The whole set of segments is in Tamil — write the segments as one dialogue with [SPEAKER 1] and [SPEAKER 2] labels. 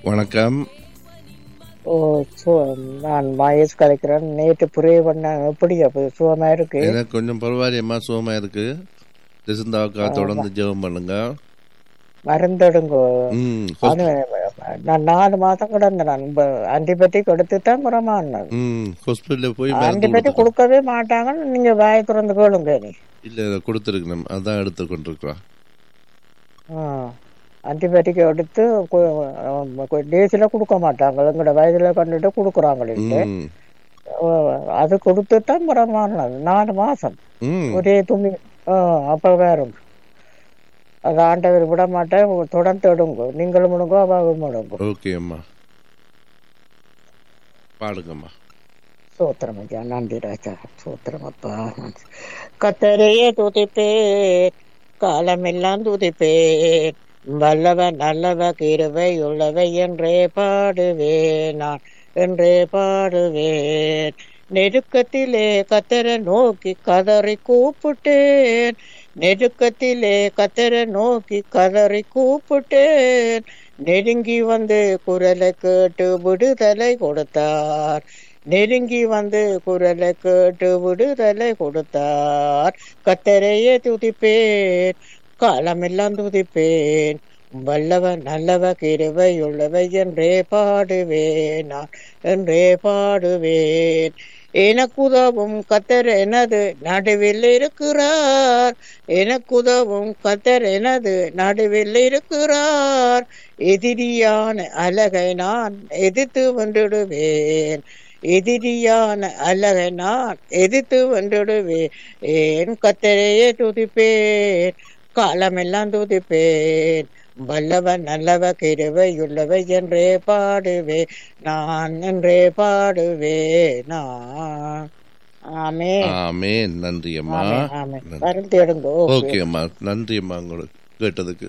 [SPEAKER 1] வணக்கம்
[SPEAKER 2] ஓ சு நான் மகேஷ் கலைக்கிறேன் நேற்று புரிய பண்ண எப்படி அப்போ சுகமா இருக்கு
[SPEAKER 1] எனக்கு கொஞ்சம் பரவாயில்லையம்மா சுகமா இருக்கு ஜெசிந்தாவுக்கா தொடர்ந்து ஜெபம் பண்ணுங்க
[SPEAKER 2] மருந்தெடுங்கோ
[SPEAKER 1] ம்
[SPEAKER 2] அது நான் நாலு மாதம் கிடந்தேன் நான் ஆன்டிபயோட்டிக் எடுத்து தான் புறமானது
[SPEAKER 1] ம் ஹாஸ்பிட்டலில் போய் மருந்து
[SPEAKER 2] ஆன்டிபயோட்டிக் கொடுக்கவே மாட்டாங்கன்னு நீங்க வாய் திறந்து கேளுங்க நீ
[SPEAKER 1] இல்லை கொடுத்துருக்கணும் அதான் எடுத்து கொண்டிருக்கிறோம்
[SPEAKER 2] ஆன்டிபயோட்டிக் எடுத்து டேஸில் கொடுக்க மாட்டாங்க எங்களோட வயதுல கண்டுட்டு கொடுக்குறாங்களே
[SPEAKER 1] ம்
[SPEAKER 2] அது கொடுத்து தான் புறமானது நாலு மாசம்
[SPEAKER 1] ம்
[SPEAKER 2] ஒரே துணி ஆ, அப்ப வேறும் அது ஆண்டவர் விட மாட்டேன் தொடர்ந்து எடுங்க நீங்களும் முடுங்கோ அவாவும் முடுங்கோ
[SPEAKER 1] ஓகே அம்மா பாடுங்கம்மா
[SPEAKER 2] சோத்திரம் ஐயா நன்றி ராஜா சோத்திரம் அப்பா கத்தரையே துதிப்பேன் காலமெல்லாம் துதிப்பேன் வல்லவன் நல்லவ கிருவை உள்ளவை என்றே பாடுவேன் நான் என்றே பாடுவேன் நெருக்கத்திலே கத்தரை நோக்கி கதறி கூப்பிட்டேன் நெருக்கத்திலே கத்தரை நோக்கி கதறி கூப்பிட்டேன் நெருங்கி வந்து குரலை கேட்டு விடுதலை கொடுத்தார் நெருங்கி வந்து குரலை கேட்டு விடுதலை கொடுத்தார் கத்தரையே துதிப்பேன் காலமெல்லாம் துதிப்பேன் வல்லவன் நல்லவ கிருவை உள்ளவை என்றே பாடுவேன் நான் என்றே பாடுவேன் எனக்குதவும் கத்தர் எனது நடுவில் இருக்கிறார் எனக்குதவும் கத்தர் எனது நடுவில் இருக்கிறார் எதிரியான அழகை நான் எதிர்த்து வந்துடுவேன் எதிரியான அழகை நான் எதிர்த்து வந்துடுவேன் ஏன் கத்தரையே துதிப்பேன் காலமெல்லாம் துதிப்பேன் வல்லவன் நல்லவ கிருவை உள்ளவை என்றே பாடுவே நான் என்றே பாடுவே நான் ஆமே
[SPEAKER 1] ஆமேன் நன்றி அம்மா
[SPEAKER 2] ஆமே மருந்து எடுங்கோ
[SPEAKER 1] ஓகே அம்மா நன்றி அம்மா உங்களுக்கு கேட்டதுக்கு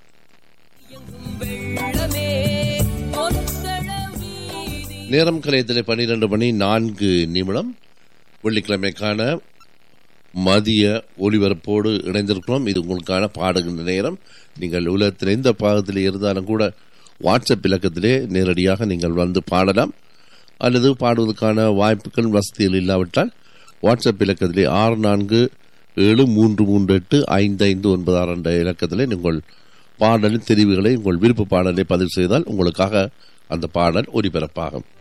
[SPEAKER 3] வெள்ளமே பொன்கள வீதி
[SPEAKER 1] நேரம் கலையத்தில் பன்னிரண்டு மணி நான்கு நிமிடம் வெள்ளிக்கிழமைக்கான மதிய ஒளிபரப்போடு இணைந்திருக்கிறோம் இது உங்களுக்கான பாடுகின்ற நேரம் நீங்கள் உலகத்தில் எந்த பாகத்தில் இருந்தாலும் கூட வாட்ஸ்அப் இலக்கத்திலே நேரடியாக நீங்கள் வந்து பாடலாம் அல்லது பாடுவதற்கான வாய்ப்புகள் வசதிகள் இல்லாவிட்டால் வாட்ஸ்அப் இலக்கத்திலே ஆறு நான்கு ஏழு மூன்று மூன்று எட்டு ஐந்து ஐந்து ஒன்பது ஆறு என்ற இலக்கத்திலே நீங்கள் பாடலின் தெரிவுகளை உங்கள் விருப்ப பாடலை பதிவு செய்தால் உங்களுக்காக அந்த பாடல் ஒலிபரப்பாகும்